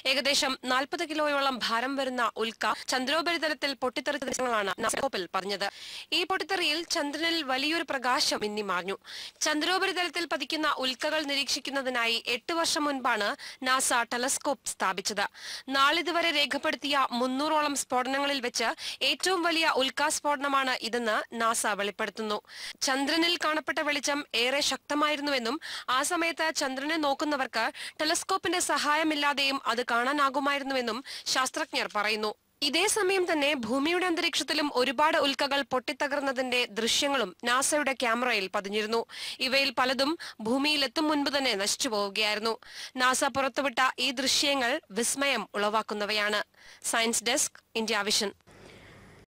ഏകദേശം നാൽപ്പത് കിലോയോളം ഭാരം വരുന്ന ഉൽക്ക ചന്ദ്രോപരിതലത്തിൽ പൊട്ടിത്തെറിച്ച ദിവസങ്ങളാണ് നാസോപ്പിൽ പറഞ്ഞത് ഈ പൊട്ടിത്തെറിയിൽ ചന്ദ്രനിൽ വലിയൊരു പ്രകാശം മിന്നിമാഞ്ഞു ചന്ദ്രോപരിതലത്തിൽ പതിക്കുന്ന ഉൽക്കകൾ നിരീക്ഷിക്കുന്നതിനായി എട്ട് വർഷം മുൻപാണ് നാസ ടെലസ്കോപ്പ് സ്ഥാപിച്ചത് നാളിതുവരെ രേഖപ്പെടുത്തിയ മുന്നൂറോളം സ്ഫോടനങ്ങളിൽ വെച്ച് ഏറ്റവും വലിയ ഉൽക്കാ സ്ഫോടനമാണ് ഇതെന്ന് നാസ വെളിപ്പെടുത്തുന്നു ചന്ദ്രനിൽ കാണപ്പെട്ട വെളിച്ചം ഏറെ ശക്തമായിരുന്നുവെന്നും ആ സമയത്ത് ചന്ദ്രനെ നോക്കുന്നവർക്ക് ടെലസ്കോപ്പിന്റെ സഹായമില്ലാതെയും അത് കാണാനാകുമായിരുന്നുവെന്നും ശാസ്ത്രജ്ഞർ പറയുന്നു ഇതേ സമയം തന്നെ ഭൂമിയുടെ അന്തരീക്ഷത്തിലും ഒരുപാട് ഉൽക്കകൾ പൊട്ടിത്തകർന്നതിന്റെ ദൃശ്യങ്ങളും നാസയുടെ ക്യാമറയിൽ പതിഞ്ഞിരുന്നു ഇവയിൽ പലതും ഭൂമിയിൽ എത്തും മുൻപ് തന്നെ നശിച്ചു പോവുകയായിരുന്നു നാസ പുറത്തുവിട്ട ഈ ദൃശ്യങ്ങൾ വിസ്മയം ഉളവാക്കുന്നവയാണ് സയൻസ് ഡെസ്ക് ഇന്ത്യ വിഷൻ